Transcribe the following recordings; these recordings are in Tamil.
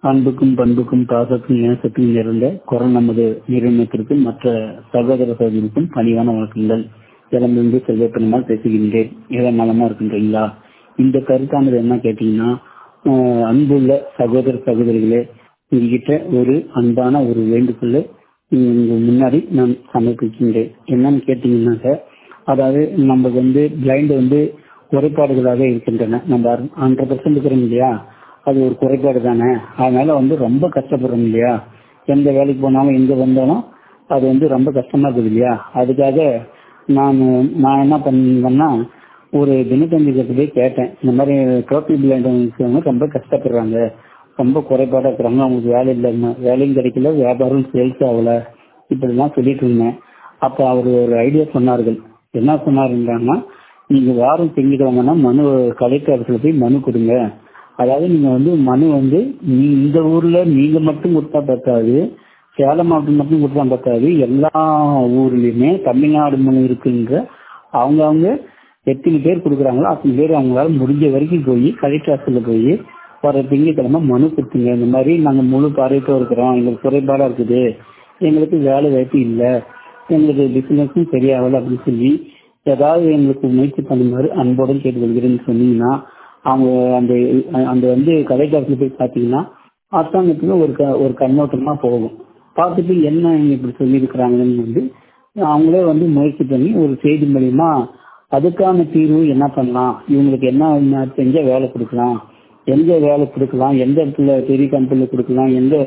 அன்புக்கும் பண்புக்கும் பாசத்துக்கும் நேசத்துக்கும் நிறைந்த குரல் நமது நிறுவனத்திற்கும் மற்ற சகோதர சகோதரிக்கும் பணிவான வணக்கங்கள் இளமிருந்து செல்வ பெருமாள் பேசுகின்றேன் ஏதோ நலமா இருக்கின்றீங்களா இந்த கருத்தானது என்ன கேட்டீங்கன்னா ஆஹ் அன்புள்ள சகோதர சகோதரிகளே உங்ககிட்ட ஒரு அன்பான ஒரு வேண்டுகோள் உங்க முன்னாடி நான் சமர்ப்பிக்கின்றேன் என்னன்னு கேட்டீங்கன்னாக்க அதாவது நம்ம வந்து பிளைண்ட் வந்து குறைபாடுகளாக இருக்கின்றன நம்ம ஹண்ட்ரட் பர்சன்ட் இருக்கிறோம் இல்லையா அது ஒரு குறைபாடு தானே அதனால வந்து ரொம்ப கஷ்டப்படுறோம் இல்லையா எந்த வேலைக்கு போனாலும் எங்க வந்தாலும் அது வந்து ரொம்ப கஷ்டமா இருக்குது இல்லையா அதுக்காக நான் நான் என்ன பண்ணேன்னா ஒரு தினத்தந்திக்கு போய் கேட்டேன் இந்த மாதிரி டோட்டல் பிளைண்ட் ரொம்ப கஷ்டப்படுறாங்க ரொம்ப குறைபாடா இருக்கிறாங்க அவங்களுக்கு வேலை இல்லைங்க வேலையும் கிடைக்கல வியாபாரம் சேல்ஸ் ஆகல இப்படிலாம் சொல்லிட்டு இருந்தேன் அப்ப அவர் ஒரு ஐடியா சொன்னார்கள் என்ன சொன்னாருன்னா நீங்க வாரம் திங்கிடுவாங்கன்னா மனு கலெக்டர் போய் மனு கொடுங்க அதாவது நீங்க வந்து மனு வந்து நீ இந்த ஊர்ல நீங்க மட்டும் கொடுத்தா பத்தாது சேலம் மாவட்டம் மட்டும் கொடுத்தா பத்தாது எல்லா ஊர்லயுமே தமிழ்நாடு மனு இருக்குன்ற அவங்க அவங்க எத்தனை பேர் கொடுக்குறாங்களோ அத்தனை பேர் அவங்களால முடிஞ்ச வரைக்கும் போய் கலெக்டர் ஆஃபீஸ்ல போய் வர திங்கக்கிழமை மனு கொடுத்துங்க இந்த மாதிரி நாங்க முழு பார்வையத்தோ இருக்கிறோம் எங்களுக்கு குறைபாடா இருக்குது எங்களுக்கு வேலை வாய்ப்பு இல்லை எங்களுக்கு பிசினஸும் சரியாகல அப்படின்னு சொல்லி ஏதாவது எங்களுக்கு முயற்சி பண்ணுமாறு அன்போடு கேட்டுக்கொள்கிறேன்னு சொன்னீங்கன்னா அவங்க அந்த அந்த வந்து கலைக்காலத்தில் போய் பார்த்தீங்கன்னா அரசாங்கத்துல ஒரு ஒரு கண்ணோட்டமா போகும் பார்த்துட்டு என்ன இப்படி சொல்லியிருக்கிறாங்கன்னு வந்து அவங்களே வந்து முயற்சி பண்ணி ஒரு செய்தி மூலியமா அதுக்கான தீர்வு என்ன பண்ணலாம் இவங்களுக்கு என்ன செஞ்ச வேலை கொடுக்கலாம் எங்க வேலை கொடுக்கலாம் எந்த இடத்துல பெரிய கம்பெனில கொடுக்கலாம் எந்த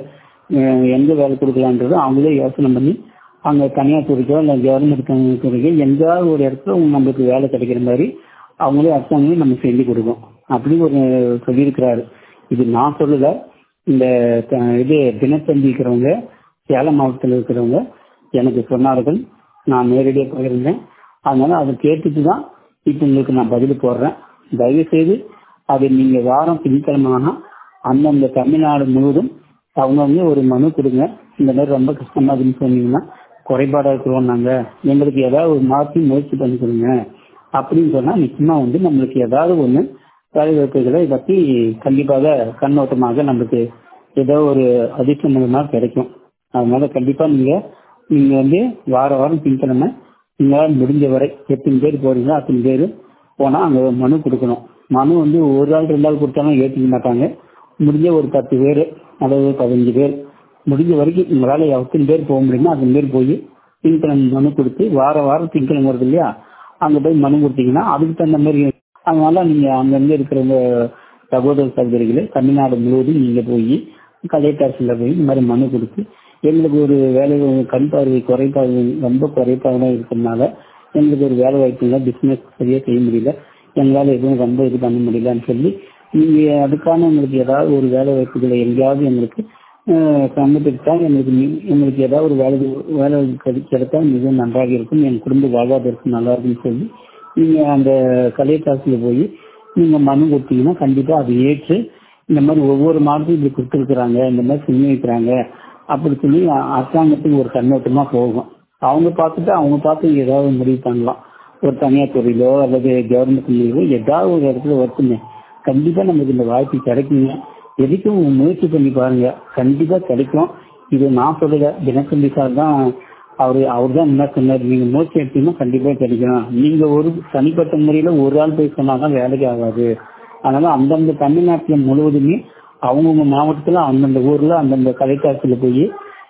எங்க வேலை கொடுக்கலான்றது அவங்களே யோசனை பண்ணி அங்க தனியார் துறைக்கோ இல்லை கவர்மெண்ட் துறைக்கோ எங்கேயாவது ஒரு இடத்துல நம்மளுக்கு வேலை கிடைக்கிற மாதிரி அவங்களே அரசாங்கமே நம்ம செஞ்சு கொடுக்கும் அப்படி ஒரு சொல்லியிருக்கிறாரு இது நான் சொல்லல இந்த இது தினத்தந்தி இருக்கிறவங்க சேலம் மாவட்டத்தில் இருக்கிறவங்க எனக்கு சொன்னார்கள் நான் நேரடியாக போயிருந்தேன் அதனால அதை கேட்டுட்டு தான் இப்போ உங்களுக்கு நான் பதில் போடுறேன் தயவு செய்து அது நீங்க வாரம் திங்கக்கிழமை ஆனா அந்தந்த தமிழ்நாடு முழுவதும் அவங்கவுங்க ஒரு மனு கொடுங்க இந்த மாதிரி ரொம்ப கஷ்டமா இருக்குன்னு சொன்னீங்கன்னா குறைபாடா இருக்கிறோம் நாங்க எங்களுக்கு ஏதாவது ஒரு மாற்றி முயற்சி பண்ணி கொடுங்க அப்படின்னு சொன்னா நிச்சயமா வந்து நம்மளுக்கு ஏதாவது ஒண்ணு வேலை வாய்ப்புகளை பத்தி கண்டிப்பாக கண்ணோட்டமாக நம்மளுக்கு ஏதோ ஒரு அதிர்ஷ்டம் மூலமா கிடைக்கும் அதனால கண்டிப்பா நீங்க நீங்க வந்து வார வாரம் திங்கக்கிழமை நீங்களால முடிஞ்ச வரை எத்தனை பேர் போறீங்களோ அத்தனை பேர் போனா அங்க மனு கொடுக்கணும் மனு வந்து ஒரு ஆள் ரெண்டு ஆள் கொடுத்தாலும் ஏற்றுக்க மாட்டாங்க முடிஞ்ச ஒரு பத்து பேர் அதாவது பதினஞ்சு பேர் முடிஞ்ச வரைக்கும் உங்களால எத்தனை பேர் போக முடியுமோ அத்தனை பேர் போய் திங்கக்கிழமை மனு கொடுத்து வார வாரம் திங்கக்கிழமை வருது இல்லையா அங்க போய் மனு கொடுத்தீங்கன்னா அதுக்கு தகுந்த மாதிரி அதனால நீங்க அங்கங்க இருக்கிறவங்க சகோதர சகோதரிகளே தமிழ்நாடு முழுவதும் நீங்க போய் கலெக்டர் ஆஃபீஸ்ல போய் இந்த மாதிரி மனு கொடுத்து எங்களுக்கு ஒரு வேலை கண் பார்வை குறைபாடு ரொம்ப குறைபாடாக இருக்கிறதுனால எங்களுக்கு ஒரு வேலை வாய்ப்பு இல்லை பிசினஸ் சரியா செய்ய முடியல எங்களால எதுவும் ரொம்ப இது பண்ண முடியலன்னு சொல்லி நீங்க அதுக்கான உங்களுக்கு ஏதாவது ஒரு வேலை வாய்ப்புகளை எங்கேயாவது எங்களுக்கு சமர்ப்பித்தா எங்களுக்கு எங்களுக்கு ஏதாவது ஒரு வேலை வேலை கிடைத்தா மிகவும் நன்றாக இருக்கும் என் குடும்ப வாழ்வாதாரத்துக்கு நல்லா இருக்கும்னு சொல்லி நீங்க அந்த கலையத்தாசில போய் நீங்க மனு கொடுத்தீங்கன்னா கண்டிப்பா அதை ஏற்று இந்த மாதிரி ஒவ்வொரு மாதத்தும் இப்படி கொடுத்துருக்குறாங்க இந்த மாதிரி சொல்லி வைக்கிறாங்க அப்படி சொல்லி அரசாங்கத்துக்கு ஒரு கண்ணோட்டமா போகும் அவங்க பார்த்துட்டு அவங்க பார்த்து ஏதாவது முடிவு பண்ணலாம் ஒரு தனியார் துறையிலோ அல்லது கவர்மெண்ட் துறையிலோ ஏதாவது ஒரு இடத்துல ஒர்க்குங்க கண்டிப்பா நமக்கு இந்த வாய்ப்பு கிடைக்குங்க எதுக்கும் முயற்சி பண்ணி பாருங்க கண்டிப்பா கிடைக்கும் இது நான் சொல்லல தினத்தந்தி சார் தான் அவரு அவர் தான் என்ன சொன்னார் நீங்க முயற்சி எடுத்தீங்கன்னா கண்டிப்பா கிடைக்கும் நீங்க ஒரு தனிப்பட்ட முறையில ஒரு ஆள் போய் சொன்னாதான் வேலைக்கு ஆகாது அதனால அந்தந்த தமிழ்நாட்டுல முழுவதுமே அவங்கவுங்க மாவட்டத்துல அந்தந்த ஊர்ல அந்தந்த கலைக்காட்சியில போய்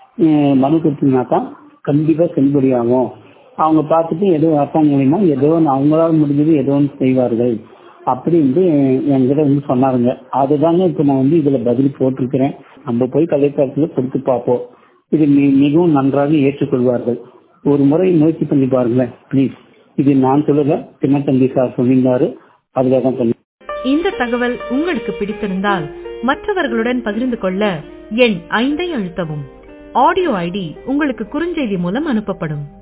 மனு கொடுத்தீங்கன்னா தான் கண்டிப்பா செல்லுபடி ஆகும் அவங்க பார்த்துட்டு ஏதோ அரசாங்கம் மூலியமா ஏதோ அவங்களால முடிஞ்சது ஏதோ ஒன்று செய்வார்கள் அப்படின்னு என்கிட்ட வந்து சொன்னாருங்க அதுதாங்க இப்ப நான் வந்து இதுல பதில் போட்டிருக்கிறேன் நம்ம போய் கலைக்காட்சியில கொடுத்து பார்ப்போம் இது மிகவும் நன்றாக ஏற்றுக்கொள்வார்கள் ஒரு முறை முயற்சி பண்ணி பாருங்களேன் ப்ளீஸ் இது நான் சொல்லல தினத்தந்தி சார் சொல்லியிருந்தாரு அதுக்காக தான் பண்ணி இந்த தகவல் உங்களுக்கு பிடித்திருந்தால் மற்றவர்களுடன் பகிர்ந்து கொள்ள எண் ஐந்தை அழுத்தவும் ஆடியோ ஐடி உங்களுக்கு குறுஞ்செய்தி மூலம் அனுப்பப்படும்